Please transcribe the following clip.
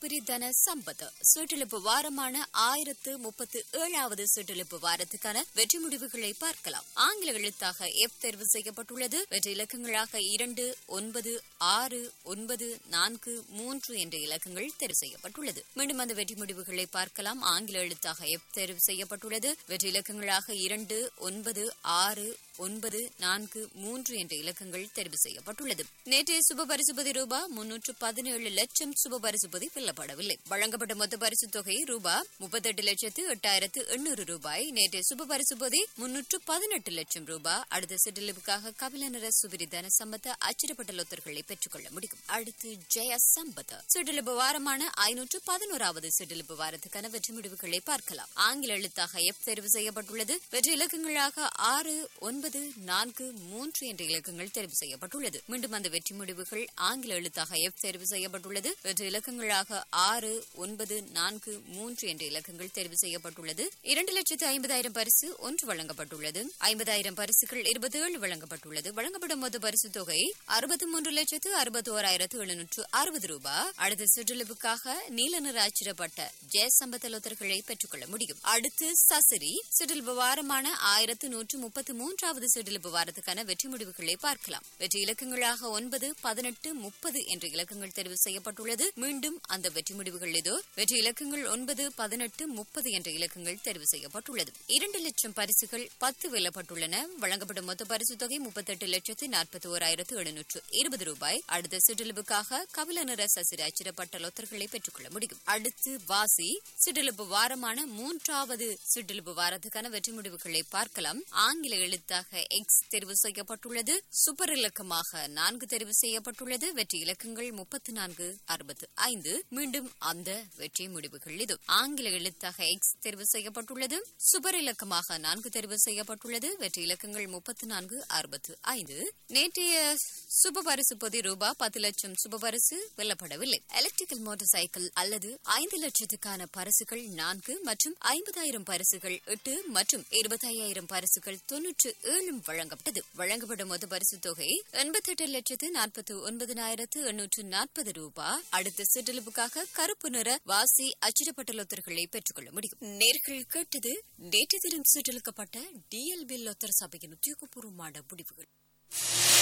சுபிரிதன சம்பத் சுற்றிலிப்பு வாரமான ஆயிரத்து முப்பத்து ஏழாவது சுற்றிலிப்பு வாரத்துக்கான வெற்றி முடிவுகளை பார்க்கலாம் ஆங்கில எழுத்தாக எஃப் தேர்வு செய்யப்பட்டுள்ளது வெற்றி இலக்கங்களாக இரண்டு ஒன்பது ஆறு ஒன்பது நான்கு மூன்று என்ற இலக்கங்கள் தேர்வு செய்யப்பட்டுள்ளது மீண்டும் அந்த வெற்றி முடிவுகளை பார்க்கலாம் ஆங்கில எழுத்தாக எஃப் தேர்வு செய்யப்பட்டுள்ளது வெற்றி இலக்கங்களாக இரண்டு ஒன்பது ஆறு ஒன்பது நான்கு மூன்று என்ற இலக்கங்கள் தெரிவு செய்யப்பட்டுள்ளது நேற்றைய சுப பரிசுபதி ரூபா முன்னூற்று பதினேழு லட்சம் சுப பரிசுபதி வெல்லப்படவில்லை வழங்கப்பட்ட மொத்த பரிசு தொகை ரூபா முப்பத்தெட்டு லட்சத்து எட்டாயிரத்து எண்ணூறு ரூபாய் நேற்றைய சுப பரிசுபதி முன்னூற்று பதினெட்டு லட்சம் ரூபாய் அடுத்த சிற்றிலிப்புக்காக கபிலநர சுபிரி தன சம்பத்த அச்சிடப்பட்ட லொத்தர்களை பெற்றுக்கொள்ள முடியும் அடுத்து ஜெய சம்பத் சிற்றிலிப்பு வாரமான ஐநூற்று பதினோராவது சிற்றிலிப்பு வாரத்துக்கான வெற்றி முடிவுகளை பார்க்கலாம் ஆங்கில எழுத்தாக எஃப் தேர்வு செய்யப்பட்டுள்ளது வெற்றி இலக்கங்களாக ஆறு ஒன்பது நான்கு மூன்று என்ற இலக்கங்கள் தேர்வு செய்யப்பட்டுள்ளது மீண்டும் அந்த வெற்றி முடிவுகள் ஆங்கில எழுத்தாக எஃப் தேர்வு செய்யப்பட்டுள்ளது வெற்றி இலக்கங்களாக ஆறு ஒன்பது நான்கு மூன்று என்ற இலக்கங்கள் தேர்வு செய்யப்பட்டுள்ளது இரண்டு லட்சத்து ஐம்பதாயிரம் பரிசு ஒன்று வழங்கப்பட்டுள்ளது ஐம்பதாயிரம் பரிசுகள் இருபத்தி ஏழு வழங்கப்பட்டுள்ளது வழங்கப்படும் மொத்த பரிசு தொகை அறுபத்தி மூன்று லட்சத்து அறுபத்தி ஓராயிரத்து எழுநூற்று அறுபது ரூபாய் அடுத்த சுற்றுலுவுக்காக நீல நிற அச்சிடப்பட்ட ஜெய சம்பத்தலோத்தர்களை பெற்றுக்கொள்ள முடியும் அடுத்து சசிரி சுற்றுலு வாரமான ஆயிரத்து நூற்று முப்பத்தி மூன்றாவது சுற்றுலு வாரத்துக்கான வெற்றி முடிவுகளை பார்க்கலாம் வெற்றி இலக்கங்களாக ஒன்பது பதினெட்டு முப்பது என்ற இலக்கங்கள் தெரிவு செய்யப்பட்டுள்ளது மீண்டும் அந்த வெற்றி முடிவுகள் இதோ வெற்றி இலக்கங்கள் ஒன்பது பதினெட்டு முப்பது என்ற இலக்கங்கள் தெரிவு செய்யப்பட்டுள்ளது இரண்டு லட்சம் பரிசுகள் பத்து வெல்லப்பட்டுள்ளன வழங்கப்படும் மொத்த பரிசு தொகை முப்பத்தெட்டு லட்சத்து நாற்பத்தி ஓராயிரத்து எழுநூற்று இருபது ரூபாய் அடுத்த சுற்றுலுவுக்காக கபில நிற சசிர அச்சிடப்பட்ட லொத்தர்களை பெற்றுக்கொள்ள முடியும் அடுத்து வாசி சுற்றுலுப்பு வாரமான மூன்றாவது சுற்றுலுப்பு வாரத்துக்கான வெற்றி முடிவுகளை பார்க்கலாம் ஆங்கில எழுத்தாக எக்ஸ் தெரிவு செய்யப்பட்டுள்ளது சூப்பர் இலக்கமாக நான்கு தெரிவு செய்யப்பட்டுள்ளது வெற்றி இலக்கங்கள் முப்பத்தி நான்கு அறுபத்து ஐந்து மீண்டும் அந்த வெற்றி முடிவுகள் இது ஆங்கில எழுத்தாக எக்ஸ் தெரிவு செய்யப்பட்டுள்ளது சுபர் இலக்கமாக நான்கு தெரிவு செய்யப்பட்டுள்ளது வெற்றி இலக்கங்கள் முப்பத்தி நான்கு அறுபத்து ஐந்து நேற்றைய சுப பரிசு பொதி ரூபா பத்து லட்சம் சுப பரிசு வெல்லப்படவில்லை எலக்ட்ரிக்கல் மோட்டார் சைக்கிள் அல்லது ஐந்து லட்சத்துக்கான பரிசுகள் நான்கு மற்றும் ஐம்பதாயிரம் பரிசுகள் எட்டு மற்றும் இருபத்தையாயிரம் பரிசுகள் தொன்னூற்று ஏழும் வழங்கப்பட்டது வழங்கப்படும் மொத்த பரிசு தொகை எண்பத்தி எட்டு லட்சத்து நாற்பத்தி ஒன்பதினாயிரத்து எண்ணூற்று நாற்பது ரூபாய் அடுத்த சிற்றளவுக்காக கருப்பு நிற வாசி அச்சிடப்பட்ட லொத்தர்களை பெற்றுக்கொள்ள முடியும் நேர்கள் கேட்டது நேற்று தினம் சுற்றலுக்கப்பட்ட டிஎல்பி லொத்தர் சபையின் உத்தியோகபூர்வமான முடிவுகள்